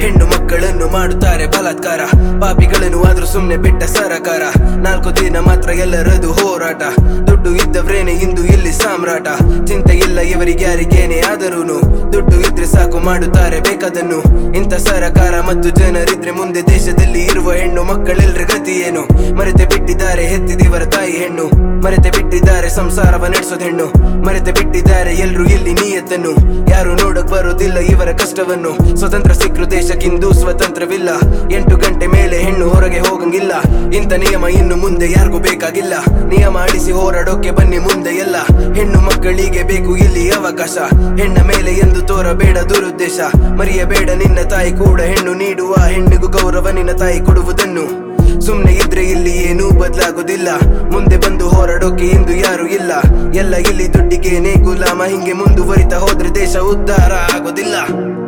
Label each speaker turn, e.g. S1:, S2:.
S1: ಹೆಣ್ಣು ಮಕ್ಕಳನ್ನು ಮಾಡುತ್ತಾರೆ ಬಲಾತ್ಕಾರ ಪಾಪಿಗಳನ್ನು ಆದ್ರೂ ಸುಮ್ನೆ ಬಿಟ್ಟ ಸರಕಾರ ನಾಲ್ಕು ದಿನ ಮಾತ್ರ ಎಲ್ಲರದು ಹೋರಾಟ ದುಡ್ಡು ಇದ್ದವ್ರೇನೆ ಇಂದು ಇಲ್ಲಿ ಸಾಮ್ರಾಟ ಚಿಂತೆ ಇಲ್ಲ ಇವರಿಗೆ ಯಾರಿಗೇನೆ ಆದರೂನು ದುಡ್ಡು ಇದ್ರೆ ಸಾಕು ಮಾಡುತ್ತಾರೆ ಬೇಕಾದನ್ನು ಇಂಥ ಸರಕಾರ ಮತ್ತು ಜನರಿದ್ರೆ ಮುಂದೆ ದೇಶದಲ್ಲಿ ಇರುವ ಹೆಣ್ಣು ಮಕ್ಕಳೆಲ್ರ ಗತಿ ಏನು ಮರೆತೆ ಬಿಟ್ಟಿದ್ದಾರೆ ಹೆತ್ತಿದಿವರ ತಾಯಿ ಹೆಣ್ಣು ಮರೆತೆ ಬಿಟ್ಟಿದ್ದಾರೆ ಸಂಸಾರವ ನಡೆಸೋದ್ ಹೆಣ್ಣು ಮರೆತೆ ಬಿಟ್ಟಿದ್ದಾರೆ ಎಲ್ರು ಇಲ್ಲಿ ನಿಯತ್ತನ್ನು ಯಾರು ನೋಡಕ್ ಬರೋದಿಲ್ಲ ಇವರ ಕಷ್ಟವನ್ನು ಸ್ವತಂತ್ರ ಸಿಕ್ಕರು ದೇಶಕ್ಕಿಂದು ಸ್ವತಂತ್ರವಿಲ್ಲ ಎಂಟು ಗಂಟೆ ಮೇಲೆ ಹೆಣ್ಣು ಹೊರಗೆ ಹೋಗಂಗಿಲ್ಲ ಇಂಥ ನಿಯಮ ಇನ್ನು ಮುಂದೆ ಯಾರಿಗೂ ಬೇಕಾಗಿಲ್ಲ ನಿಯಮ ಅಳಿಸಿ ಹೋರಾಡೋಕೆ ಬನ್ನಿ ಮುಂದೆ ಎಲ್ಲ ಹೆಣ್ಣು ಮಕ್ಕಳಿಗೆ ಬೇಕು ಇಲ್ಲಿ ಅವಕಾಶ ಹೆಣ್ಣ ಮೇಲೆ ಎಂದು ತೋರಬೇಡ ದುರುದ್ದೇಶ ಮರೆಯಬೇಡ ನಿನ್ನ ತಾಯಿ ಕೂಡ ಹೆಣ್ಣು ನೀಡುವ ಹೆಣ್ಣಿಗೂ ಗೌರವ ನಿನ್ನ ತಾಯಿ ಕೊಡುವುದನ್ನು ಸುಮ್ನೆ ಇದ್ರೆ ಇಲ್ಲಿ ಏನೂ ಬದಲಾಗೋದಿಲ್ಲ ಮುಂದೆ ಬಂದು ಹೋರಾಡೋಕೆ ಇಂದು ಯಾರು ಇಲ್ಲ ಎಲ್ಲ ಇಲ್ಲಿ ದುಡ್ಡಿಗೇನೆ ಗುಲಾಮ ಹಿಂಗೆ ಮುಂದುವರಿತಾ ಹೋದ್ರೆ ದೇಶ ಉದ್ಧಾರ ಆಗೋದಿಲ್ಲ